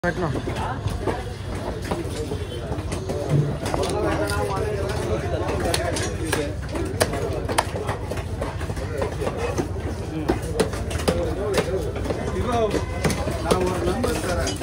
வைக்கலாம் நான் ஒரு நம்பர் தரேன்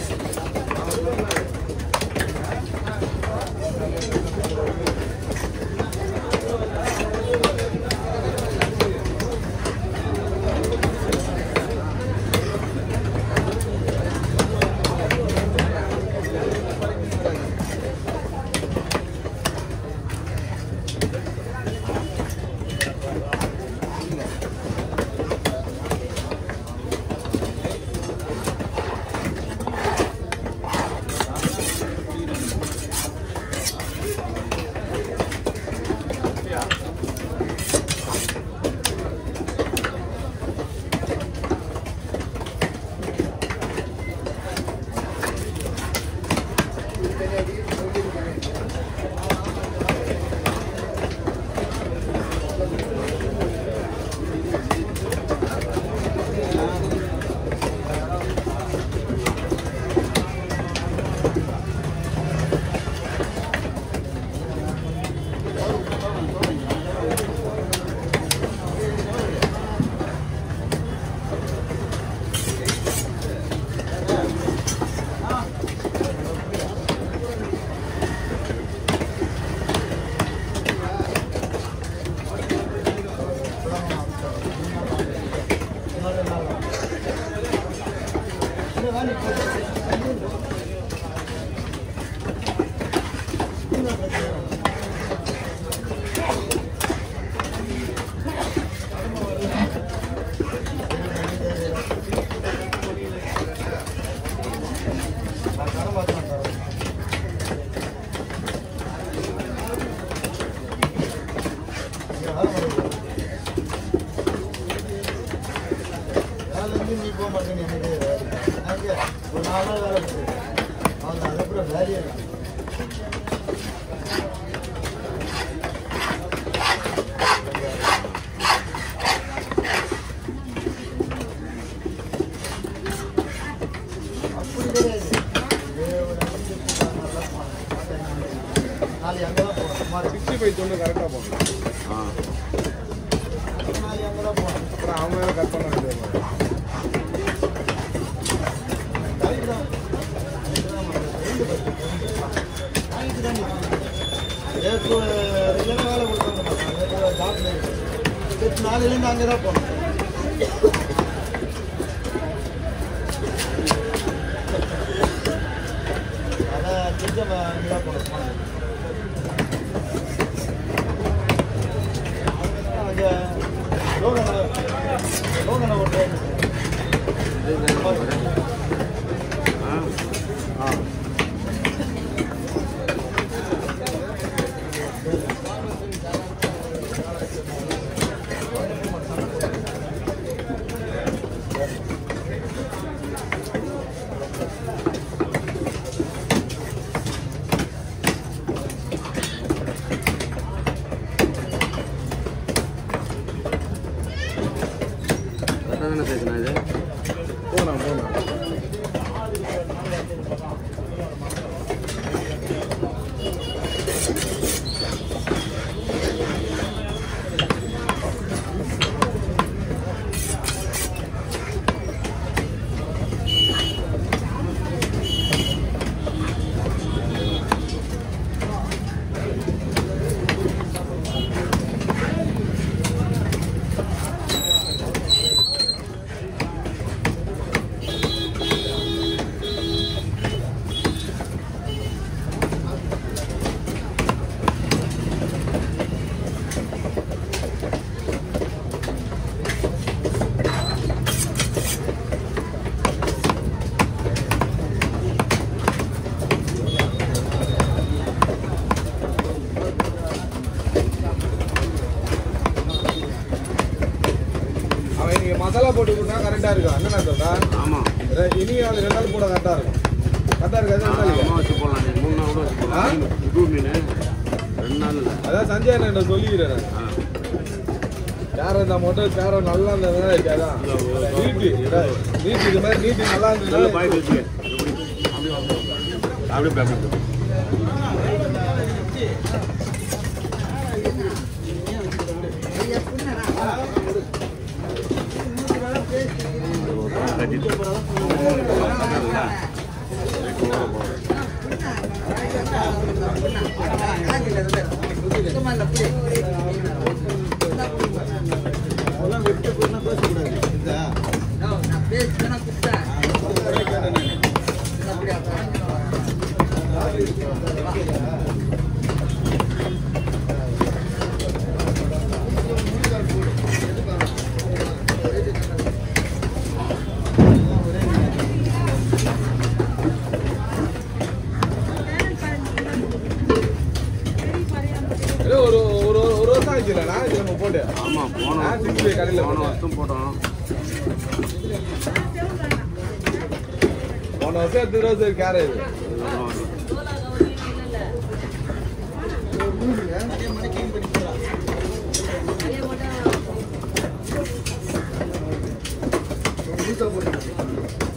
நீ போக மாட்டேன்னு எனக்கு அங்கே ஒரு நாலு நாள் வேலை இருக்கு அவங்க அதுக்கப்புறம் வேலையே இருக்கு அப்படி கிடையாது இதே ஒரு அஞ்சு நிமிஷம் நல்லா போனேன். நாளைக்கு அங்கே தான் போகணும் சுமார் சிக்ஸ்டி ஃபைவ் தொண்ணு கரெக்டாக போகணும் நாளைக்கு அங்கே தான் போகணும் அப்புறம் அவங்க கட் பண்ண வேண்டியது நாளையிலேருந்து அங்கே தான் போகணும் அதான் திருச்சம் அங்கே தான் போகணும் அங்கே லோகனை லோகனை ஒரு ட்ரெயின் போகலாம் போகலாம் அவன் இன்னைக்கு மசாலா போட்டு கொடுத்தா கரெக்டாக இருக்கும் என்ன சொல்றா ஆமாம் ரெ- இனி அது ரெண்டு நாள் போட கரெக்டாக இருக்கும் கரெக்டாக இருக்காது ரெண்டு நாளைக்கு அம்மா வச்சு போடலாம் நீ மூணு நாள் கூட வச்சு ஆ? போடலாம் புது மீன் ரெண்டு நாள் இல்லை அதான் சஞ்சய் அண்ணன் சொல்லிக்கிறேன் ஆ சேரம் இருந்தால் மட்டும் சேரம் நல்லா இருந்ததுன்னா அதான் நீட்டு நீட்டு இது மாதிரி நீட்டு நல்லா நல்ல இருந்ததுன்னா பாய் வச்சுக்க எப்படி அப்படி அப்படியே போய், அப்படியே போய். கட்டிட்டு. இல்ல. அதெல்லாம் வெட்டு போயினா பேசக்கூடாது இதா ஏதோ ஒரு ஒரு ஒரு வருஷம் ஆச்சு இல்லைண்ணா இது நம்ம போட்டு ஆமா போன ஆ, திருப்பி போய் கடையில போன போட்டேன். வருஷம் போட்டோம் போன வருஷம் எடுத்து ரோஸ் கேர இது நிறைய மணி க்ளீன் பண்ணி போடலாம் புதுசாக போட்டு